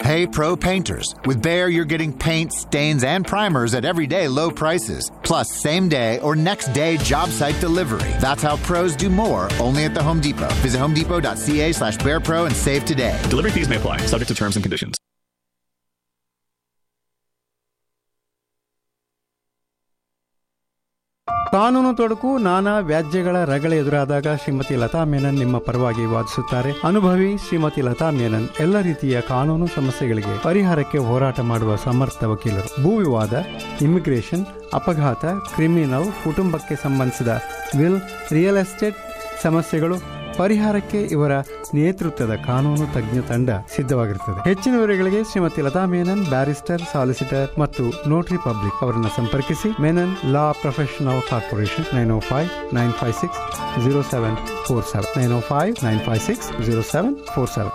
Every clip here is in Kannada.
Hey Pro Painters. With Behr, you're getting paint, stains, and primers at everyday low prices, plus same day or next day job site delivery. That's how pros do more only at the Home Depot. Visit homedepot.ca slash bearpro and save today. Delivery fees may apply, subject to terms and conditions. ಕಾನೂನು ತೊಡಕು ನಾನಾ ವ್ಯಾಜ್ಯಗಳ ರಗಳೆ ಎದುರಾದಾಗ ಶ್ರೀಮತಿ ಲತಾ ಮೇನನ್ ನಿಮ್ಮ ಪರವಾಗಿ ವಾದಿಸುತ್ತಾರೆ ಅನುಭವಿ ಶ್ರೀಮತಿ ಲತಾ ಮೇನನ್ ಎಲ್ಲ ರೀತಿಯ ಕಾನೂನು ಸಮಸ್ಯೆಗಳಿಗೆ ಪರಿಹಾರಕ್ಕೆ ಹೋರಾಟ ಮಾಡುವ ಸಮರ್ಥ ವಕೀಲರು ಭೂ ವಿವಾದ ಇಮಿಗ್ರೇಷನ್ ಅಪಘಾತ ಕ್ರಿಮಿನಲ್ ಕುಟುಂಬಕ್ಕೆ ಸಂಬಂಧಿಸಿದ ವಿಲ್ ರಿಯಲ್ ಎಸ್ಟೇಟ್ ಸಮಸ್ಯೆಗಳು ಪರಿಹಾರಕ್ಕೆ ಇವರ ನೇತೃತ್ವದ ಕಾನೂನು ತಜ್ಞ ತಂಡ ಸಿದ್ಧವಾಗಿರುತ್ತದೆ ಹೆಚ್ಚಿನ ವಿವರಗಳಿಗೆ ಶ್ರೀಮತಿ ಲತಾ ಮೇನನ್ ಬ್ಯಾರಿಸ್ಟರ್ ಸಾಲಿಸಿಟರ್ ಮತ್ತು ನೋಟರಿ ಪಬ್ಲಿಕ್ ಅವರನ್ನು ಸಂಪರ್ಕಿಸಿ Menon law professional corporation nine O five nine five six zero seven four seven nine O five nine five six zero seven four seven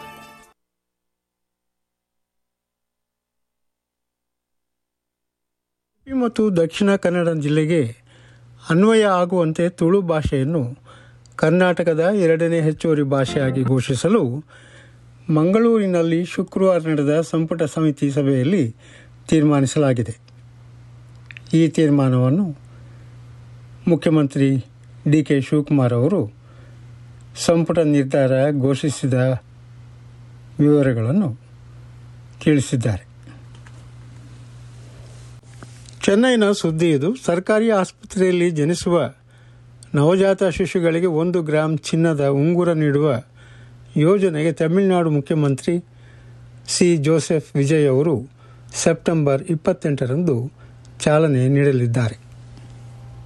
Udupi ಮತ್ತು ದಕ್ಷಿಣ ಕನ್ನಡ ಜಿಲ್ಲೆಗೆ ಅನ್ವಯ ಆಗುವಂತೆ ತುಳು ಭಾಷೆಯನ್ನು ಕರ್ನಾಟಕದ ಎರಡನೇ ಹೆಚ್ಚುವರಿ ಭಾಷೆಯಾಗಿ ಘೋಷಿಸಲು ಮಂಗಳೂರಿನಲ್ಲಿ ಶುಕ್ರವಾರ ನಡೆದ ಸಂಪುಟ ಸಮಿತಿ ಸಭೆಯಲ್ಲಿ ತೀರ್ಮಾನಿಸಲಾಗಿದೆ ಈ ತೀರ್ಮಾನವನ್ನು ಮುಖ್ಯಮಂತ್ರಿ ಡಿ ಕೆ ಶಿವಕುಮಾರ್ ಅವರು ಸಂಪುಟ ನಿರ್ಧಾರ ಘೋಷಿಸಿದ ವಿವರಗಳನ್ನು ತಿಳಿಸಿದ್ದಾರೆ ಚೆನ್ನೈನ ಸುದ್ದಿ ಇದು ಸರ್ಕಾರಿ ಆಸ್ಪತ್ರೆಯಲ್ಲಿ ಜನಿಸುವ ನವಜಾತ ಶಿಶುಗಳಿಗೆ ಒಂದು ಗ್ರಾಂ ಚಿನ್ನದ ಉಂಗುರ ನೀಡುವ ಯೋಜನೆಗೆ ತಮಿಳುನಾಡು ಮುಖ್ಯಮಂತ್ರಿ ಸಿ ಜೋಸೆಫ್ ವಿಜಯ್ ಅವರು ಸೆಪ್ಟೆಂಬರ್ ಇಪ್ಪತ್ತೆಂಟರಂದು ಚಾಲನೆ ನೀಡಲಿದ್ದಾರೆ